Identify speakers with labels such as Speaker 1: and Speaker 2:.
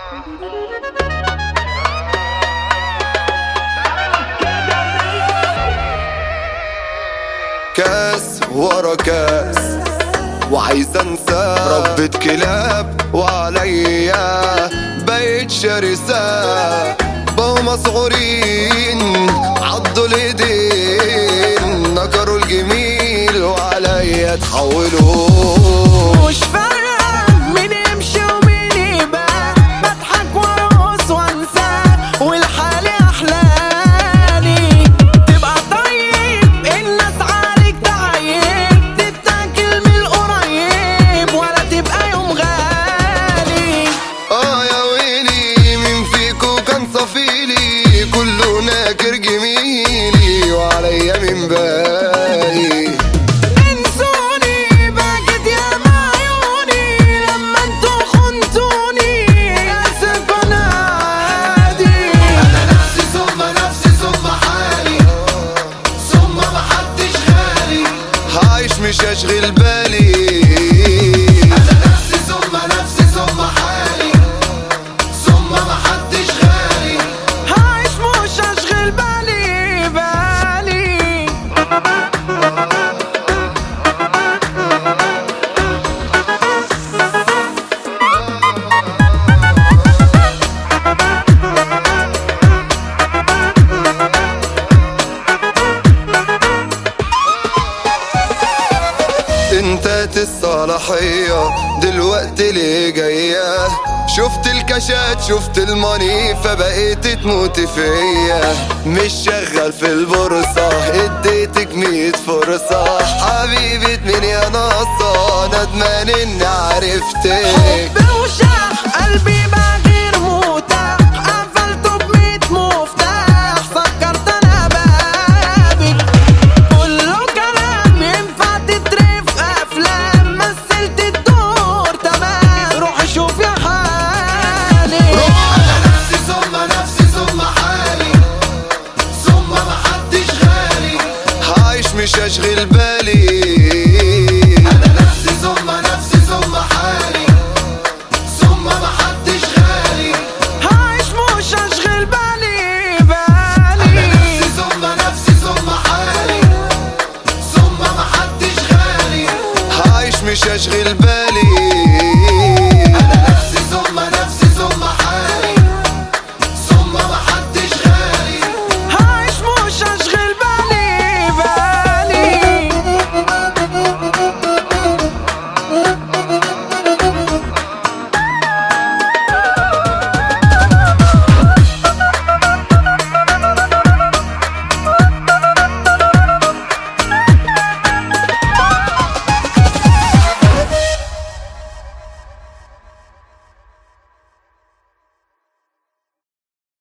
Speaker 1: كاس ورا كاس وعايز انسى ربة كلاب وعليا بقيت شرسة بقوا مسعورين عضوا الايدين نكروا الجميل وعليا تحولوا
Speaker 2: مش فارقة مين يمشي ومين يبقى بضحك وارقص وانسى والحال احلالي تبقى طيب الناس عليك تعيب تتاكل من القريب ولا تبقى يوم غالي
Speaker 1: اه يا ويلي مين فيكو كان صفيلي كله ناكر جميلي وعليا من بالي
Speaker 2: انسوني باجد يا معيوني لما انتوا خنتوني اسف انا عادي
Speaker 1: نفسي ثم نفسي ثم حالي ثم محدش غالي عايش مش هشغل بالي انا نفسي ثم نفسي ثم حالي ثم محدش غالي
Speaker 2: عايش مش هشغل بالي بالي
Speaker 1: انتهت الصلاحية دلوقتي ليه جاية شفت الكاشات شفت الماني فبقيت تموت فيا مش شغال في البورصة اديتك مية فرصة حبيبة مين يا ناصة ندمان اني عرفتك
Speaker 2: حب وشغف